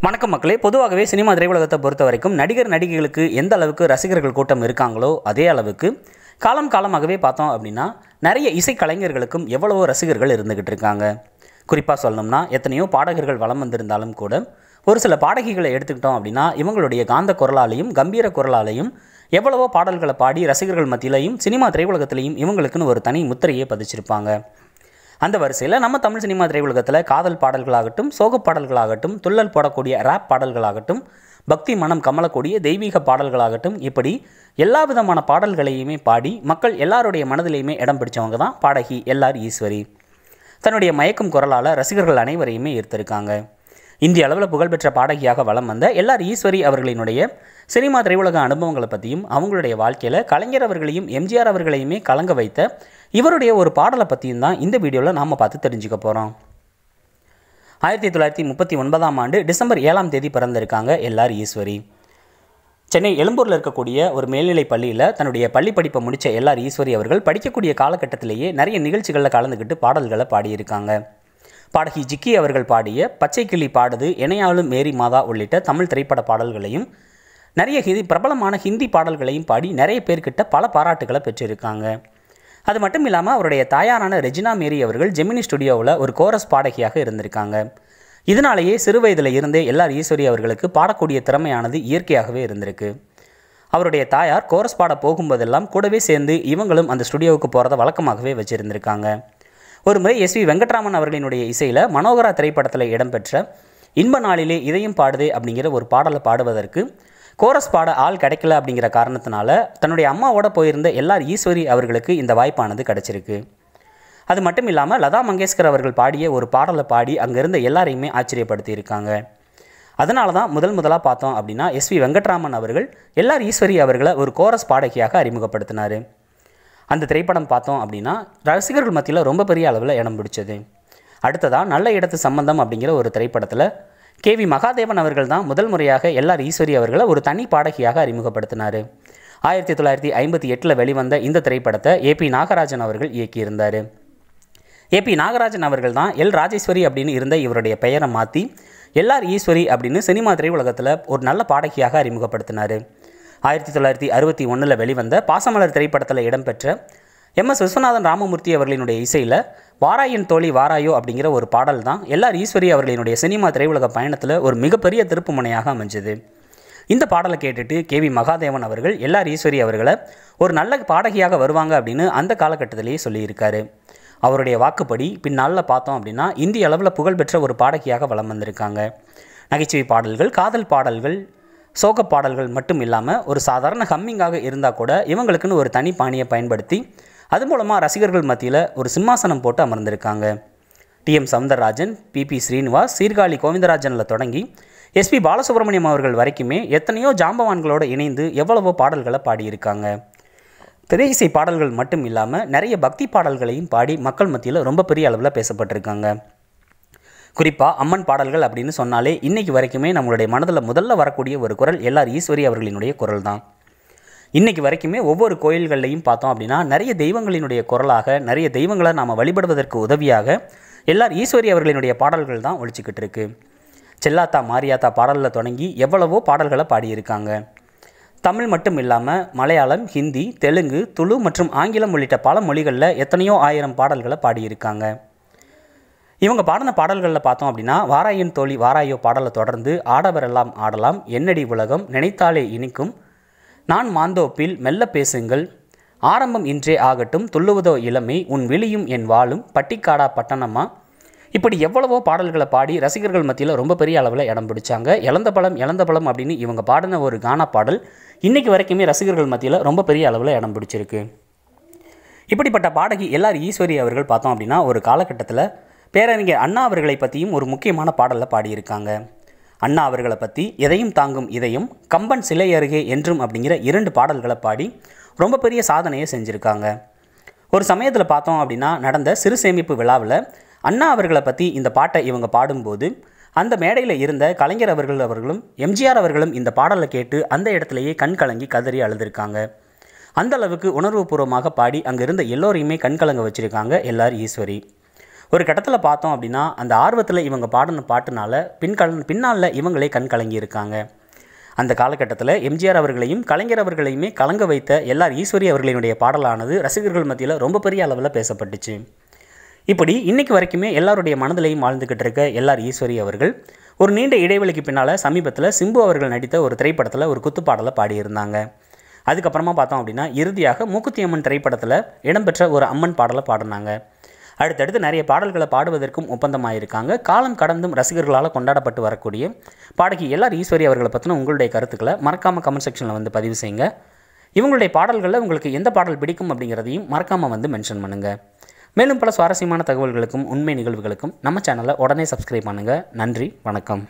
வணக்கம் மக்களே பொதுவாகவே சினிமா திரையுலகத்தை பொறுத்த வரைக்கும் நடிகர் நடிகைகளுக்கு எந்த அளவுக்கு ரசிகர்கள் கூட்டம் இருக்காங்களோ அதே அளவுக்கு காலம் காலமாகவே பார்த்தோம் அப்படின்னா நிறைய இசைக்கலைஞர்களுக்கும் எவ்வளவோ ரசிகர்கள் இருந்துக்கிட்டு இருக்காங்க குறிப்பாக சொல்லணும்னா எத்தனையோ பாடகர்கள் வலம் வந்திருந்தாலும் கூட ஒரு சில பாடகிகளை எடுத்துக்கிட்டோம் அப்படின்னா இவங்களுடைய காந்த குரலாலையும் கம்பீர குரலாலையும் எவ்வளவோ பாடல்களை பாடி ரசிகர்கள் மத்தியிலையும் சினிமா திரையுலகத்திலையும் இவங்களுக்குன்னு ஒரு தனி முத்திரையை பதிச்சிருப்பாங்க அந்த வரிசையில் நம்ம தமிழ் சினிமா திரையுலகத்தில் காதல் பாடல்களாகட்டும் சோகப் பாடல்களாகட்டும் துள்ளல் போடக்கூடிய ரேப் பாடல்களாகட்டும் பக்தி மனம் கமலக்கூடிய தெய்வீக பாடல்களாகட்டும் இப்படி எல்லா விதமான பாடல்களையுமே பாடி மக்கள் எல்லாருடைய மனதிலையுமே இடம் பிடிச்சவங்க தான் பாடகி எல்ஆர் ஈஸ்வரி தன்னுடைய மயக்கும் குரலால் ரசிகர்கள் அனைவரையுமே ஈர்த்திருக்காங்க இந்திய அளவில் புகழ்பெற்ற பாடகியாக வலம் வந்த எல்ஆர் ஈஸ்வரி அவர்களினுடைய சினிமா திரையுலக அனுபவங்களை பற்றியும் அவங்களுடைய வாழ்க்கையில் கலைஞர் அவர்களையும் எம்ஜிஆர் அவர்களையுமே கலங்க வைத்த இவருடைய ஒரு பாடலை பற்றியும் தான் இந்த வீடியோவில் நாம் பார்த்து தெரிஞ்சுக்க போகிறோம் ஆயிரத்தி தொள்ளாயிரத்தி முப்பத்தி ஒன்பதாம் ஆண்டு டிசம்பர் ஏழாம் தேதி பிறந்திருக்காங்க எல்ஆர் ஈஸ்வரி சென்னை எழும்பூரில் இருக்கக்கூடிய ஒரு மேல்நிலை பள்ளியில் தன்னுடைய பள்ளி படிப்பை முடித்த எல்ஆர் ஈஸ்வரி அவர்கள் படிக்கக்கூடிய காலகட்டத்திலேயே நிறைய நிகழ்ச்சிகளில் கலந்துக்கிட்டு பாடல்களை பாடியிருக்காங்க பாடகி ஜிக்கி அவர்கள் பாடிய பச்சை கிளி பாடுது இணையாளும் மேரி மாதா உள்ளிட்ட தமிழ் திரைப்பட பாடல்களையும் நிறைய ஹிந்தி பிரபலமான ஹிந்தி பாடல்களையும் பாடி நிறைய பேர்கிட்ட பல பாராட்டுகளை பெற்றிருக்காங்க அது மட்டும் இல்லாமல் அவருடைய தாயாரான ரெஜினா மேரி அவர்கள் ஜெமினி ஸ்டுடியோவில் ஒரு கோரஸ் பாடகியாக இருந்திருக்காங்க இதனாலேயே சிறு வயதில் இருந்தே எல்ஆர் ஈஸ்வரி அவர்களுக்கு பாடக்கூடிய திறமையானது இயற்கையாகவே இருந்திருக்கு அவருடைய தாயார் கோரஸ் பாட போகும்போதெல்லாம் கூடவே சேர்ந்து இவங்களும் அந்த ஸ்டுடியோவுக்கு போகிறத வழக்கமாகவே வச்சுருந்திருக்காங்க ஒரு முறை எஸ் வி வெங்கட்ராமன் அவர்களினுடைய இசையில் மனோகரா திரைப்படத்தில் இடம்பெற்ற இன்ப நாளிலே இதையும் பாடுதே அப்படிங்கிற ஒரு பாடலை பாடுவதற்கு கோரஸ் பாட ஆள் கிடைக்கல அப்படிங்கிற காரணத்தினால தன்னுடைய அம்மாவோட போயிருந்த எல்ஆர் ஈஸ்வரி அவர்களுக்கு இந்த வாய்ப்பானது கிடைச்சிருக்கு அது மட்டும் இல்லாமல் லதா மங்கேஷ்கர் அவர்கள் பாடிய ஒரு பாடலை பாடி அங்கே இருந்த எல்லாரையுமே ஆச்சரியப்படுத்தியிருக்காங்க அதனால தான் முதல் முதலாக பார்த்தோம் அப்படின்னா எஸ் வி வெங்கட்ராமன் அவர்கள் எல்ஆர் ஈஸ்வரி அவர்களை ஒரு கோரஸ் பாடகியாக அறிமுகப்படுத்தினார் அந்த திரைப்படம் பார்த்தோம் அப்படின்னா ரசிகர்கள் மத்தியில் ரொம்ப பெரிய அளவில் இடம் பிடிச்சது அடுத்ததாக நல்ல இடத்து சம்பந்தம் அப்படிங்கிற ஒரு திரைப்படத்தில் கே வி மகாதேவன் அவர்கள் தான் முதல் முறையாக எல்ஆர் ஈஸ்வரி அவர்களை ஒரு தனி பாடகியாக அறிமுகப்படுத்தினார் ஆயிரத்தி தொள்ளாயிரத்தி ஐம்பத்தி எட்டில் வெளிவந்த இந்த திரைப்படத்தை ஏபி நாகராஜன் அவர்கள் இயக்கியிருந்தார் ஏபி நாகராஜன் அவர்கள் தான் எல் ராஜேஸ்வரி அப்படின்னு இருந்த இவருடைய பெயரை மாற்றி எல்ஆர் ஈஸ்வரி அப்படின்னு சினிமா திரையுலகத்தில் ஒரு நல்ல பாடகியாக அறிமுகப்படுத்தினார் ஆயிரத்தி தொள்ளாயிரத்தி அறுபத்தி ஒன்றில் வெளிவந்த பாசமலர் திரைப்படத்தில் இடம்பெற்ற எம் எஸ் விஸ்வநாதன் ராமமூர்த்தி அவர்களினுடைய இசையில் வாராயின் தோழி வாராயோ அப்படிங்கிற ஒரு பாடல் தான் எல்ஆர் ஈஸ்வரி அவர்களினுடைய சினிமா திரையுலக பயணத்தில் ஒரு மிகப்பெரிய திருப்புமுனையாக அமைஞ்சது இந்த பாடலை கேட்டுட்டு கே வி மகாதேவன் அவர்கள் எல்ஆர் ஈஸ்வரி அவர்களை ஒரு நல்ல பாடகியாக வருவாங்க அப்படின்னு அந்த காலகட்டத்திலேயே சொல்லியிருக்காரு அவருடைய வாக்குப்படி பின்னாளில் பார்த்தோம் அப்படின்னா இந்திய அளவில் புகழ்பெற்ற ஒரு பாடகியாக வலம் வந்திருக்காங்க நகைச்சுவை பாடல்கள் காதல் பாடல்கள் சோக பாடல்கள் மட்டும் இல்லாமல் ஒரு சாதாரண ஹம்மிங்காக இருந்தால் கூட இவங்களுக்குன்னு ஒரு தனி பாணியை பயன்படுத்தி அது மூலமாக ரசிகர்கள் மத்தியில் ஒரு சிம்மாசனம் போட்டு அமர்ந்திருக்காங்க டிஎம் சவுந்தரராஜன் பிபி ஸ்ரீனிவாஸ் சீர்காழி கோவிந்தராஜனில் தொடங்கி எஸ்பி பாலசுப்ரமணியம் அவர்கள் வரைக்குமே எத்தனையோ ஜாம்பவான்களோடு இணைந்து எவ்வளவோ பாடல்களை பாடியிருக்காங்க திரையிசை பாடல்கள் மட்டும் இல்லாமல் நிறைய பக்தி பாடல்களையும் பாடி மக்கள் மத்தியில் ரொம்ப பெரிய அளவில் பேசப்பட்டிருக்காங்க குறிப்பாக அம்மன் பாடல்கள் அப்படின்னு சொன்னாலே இன்னைக்கு வரைக்குமே நம்மளுடைய மனதில் முதல்ல வரக்கூடிய ஒரு குரல் எல்ஆர் ஈஸ்வரி அவர்களினுடைய குரல் தான் இன்னைக்கு வரைக்குமே ஒவ்வொரு கோயில்கள்லையும் பார்த்தோம் அப்படின்னா நிறைய தெய்வங்களினுடைய குரலாக நிறைய தெய்வங்களை நாம் வழிபடுவதற்கு உதவியாக எல்ஆர் ஈஸ்வரி அவர்களினுடைய பாடல்கள் தான் ஒழிச்சிக்கிட்டு இருக்கு செல்லாத்தா மாரியாத்தா பாடலில் தொடங்கி எவ்வளவோ பாடல்களை பாடியிருக்காங்க தமிழ் மட்டும் இல்லாமல் மலையாளம் ஹிந்தி தெலுங்கு துளு மற்றும் ஆங்கிலம் உள்ளிட்ட பல மொழிகளில் எத்தனையோ ஆயிரம் பாடல்களை பாடியிருக்காங்க இவங்க பாடின பாடல்களில் பார்த்தோம் அப்படின்னா வாராயின் தோழி வாராயோ பாடலை தொடர்ந்து ஆடவரெல்லாம் ஆடலாம் என்னடி உலகம் நினைத்தாலே இனிக்கும் நான் மாந்தோப்பில் மெல்ல பேசுங்கள் ஆரம்பம் இன்றே ஆகட்டும் துள்ளுவதோ இளமை உன் விழியும் என் வாழும் பட்டிக்காடா பட்டணமா இப்படி எவ்வளவோ பாடல்களை பாடி ரசிகர்கள் மத்தியில் ரொம்ப பெரிய அளவில் இடம் பிடிச்சாங்க இழந்த பழம் இழந்த பழம் அப்படின்னு இவங்க பாடின ஒரு கானா பாடல் இன்றைக்கி வரைக்குமே ரசிகர்கள் மத்தியில் ரொம்ப பெரிய அளவில் இடம் பிடிச்சிருக்கு இப்படிப்பட்ட பாடகி எல்ஆர் ஈஸ்வரி அவர்கள் பார்த்தோம் அப்படின்னா ஒரு காலகட்டத்தில் பேரறிஞர் அண்ணா அவர்களை பற்றியும் ஒரு முக்கியமான பாடலில் பாடியிருக்காங்க அண்ணா அவர்களை பற்றி எதையும் தாங்கும் இதயம் கம்பன் சிலை அருகே என்றும் அப்படிங்கிற இரண்டு பாடல்களை பாடி ரொம்ப பெரிய சாதனையை செஞ்சுருக்காங்க ஒரு சமயத்தில் பார்த்தோம் அப்படின்னா நடந்த சிறு சேமிப்பு விழாவில் அண்ணா அவர்களை பற்றி இந்த பாட்டை இவங்க பாடும்போது அந்த மேடையில் இருந்த கலைஞர் அவர்கள் அவர்களும் எம்ஜிஆர் அவர்களும் இந்த பாடலை கேட்டு அந்த இடத்துலையே கண் கலங்கி கதறி அழுதுருக்காங்க அந்த அளவுக்கு உணர்வுபூர்வமாக பாடி அங்கே இருந்த எல்லோரையுமே கண் கலங்க வச்சுருக்காங்க எல்ஆர் ஈஸ்வரி ஒரு கட்டத்தில் பார்த்தோம் அப்படின்னா அந்த ஆர்வத்தில் இவங்க பாடின பாட்டுனால பின்கல் பின்னால் இவங்களே கண் கலங்கி இருக்காங்க அந்த காலகட்டத்தில் எம்ஜிஆர் அவர்களையும் கலைஞர் அவர்களையுமே கலங்க வைத்த எல்லார் ஈஸ்வரி அவர்களினுடைய பாடலானது ரசிகர்கள் மத்தியில் ரொம்ப பெரிய அளவில் பேசப்பட்டுச்சு இப்படி இன்னைக்கு வரைக்குமே எல்லாருடைய மனதிலையும் வாழ்ந்துக்கிட்டு இருக்க எல்லார் ஈஸ்வரி அவர்கள் ஒரு நீண்ட இடைவெளிக்கு பின்னால் சமீபத்தில் சிம்பு அவர்கள் நடித்த ஒரு திரைப்படத்தில் ஒரு குத்துப்பாடலை பாடியிருந்தாங்க அதுக்கப்புறமா பார்த்தோம் அப்படின்னா இறுதியாக மூக்குத்தி அம்மன் திரைப்படத்தில் இடம்பெற்ற ஒரு அம்மன் பாடலை பாடினாங்க அடுத்தடுத்து நிறைய பாடல்களை பாடுவதற்கும் ஒப்பந்தமாயிருக்காங்க காலம் கடந்தும் ரசிகர்களால் கொண்டாடப்பட்டு வரக்கூடிய பாடகி எல்லார் ஈஸ்வரி அவர்களை பற்றின உங்களுடைய கருத்துக்களை மறக்காமல் கமெண்ட் செக்ஷனில் வந்து பதிவு செய்யுங்க இவங்களுடைய பாடல்களில் உங்களுக்கு எந்த பாடல் பிடிக்கும் அப்படிங்கிறதையும் மறக்காமல் வந்து மென்ஷன் பண்ணுங்கள் மேலும் பல சுவாரஸ்யமான தகவல்களுக்கும் உண்மை நிகழ்வுகளுக்கும் நம்ம சேனலை உடனே சப்ஸ்கிரைப் பண்ணுங்கள் நன்றி வணக்கம்